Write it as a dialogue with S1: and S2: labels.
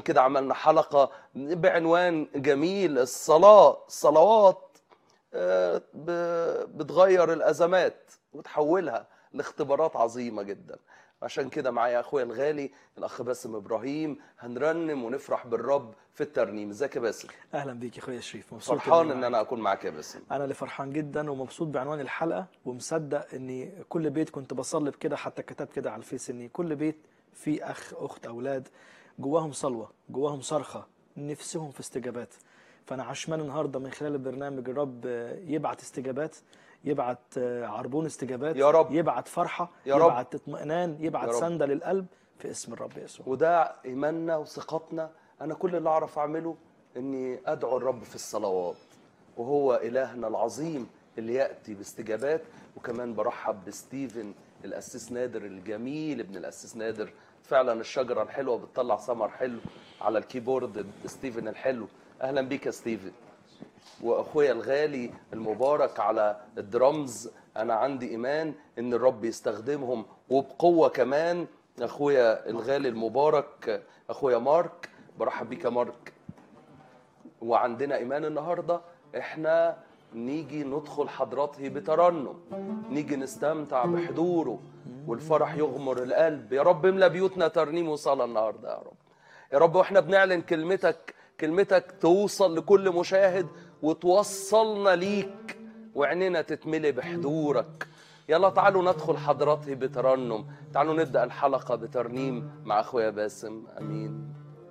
S1: كده عملنا حلقة بعنوان جميل الصلاة الصلوات آه، ب- بتغير الأزمات وتحولها لاختبارات عظيمة جدا عشان كده معايا أخويا الغالي الأخ باسم إبراهيم هنرنم ونفرح بالرب في الترنيم ازيك يا باسم
S2: اهلا بيك يا اخويا شريف مبسوط
S1: فرحان
S2: إني
S1: إن
S2: معاك.
S1: أنا أكون معاك يا باسم
S2: انا اللي فرحان جدا ومبسوط بعنوان الحلقه ومصدق اني كل بيت كنت بصلي بكده حتى كتبت كده على الفيس اني كل بيت فيه اخ اخت اولاد جواهم صلوه جواهم صرخه نفسهم في استجابات فانا عشمان النهارده من خلال البرنامج الرب يبعت استجابات يبعت عربون استجابات
S1: يا رب.
S2: يبعت فرحه
S1: يا رب.
S2: يبعت اطمئنان يبعت
S1: يا رب.
S2: سنده للقلب في اسم الرب يسوع
S1: وده ايماننا وثقتنا انا كل اللي اعرف اعمله اني ادعو الرب في الصلوات وهو الهنا العظيم اللي ياتي باستجابات وكمان برحب بستيفن الاسيس نادر الجميل ابن الاسيس نادر فعلا الشجره الحلوه بتطلع ثمر حلو على الكيبورد ستيفن الحلو اهلا بيك يا ستيفن واخويا الغالي المبارك على الدرامز انا عندي ايمان ان الرب يستخدمهم وبقوه كمان اخويا الغالي المبارك اخويا مارك برحب بيك يا مارك وعندنا ايمان النهارده احنا نيجي ندخل حضراته بترنم نيجي نستمتع بحضوره والفرح يغمر القلب يا رب املى بيوتنا ترنيم وصلاه النهارده يا رب يا رب واحنا بنعلن كلمتك كلمتك توصل لكل مشاهد وتوصلنا ليك وعيننا تتملي بحضورك يلا تعالوا ندخل حضراته بترنم تعالوا نبدأ الحلقة بترنيم مع أخويا باسم أمين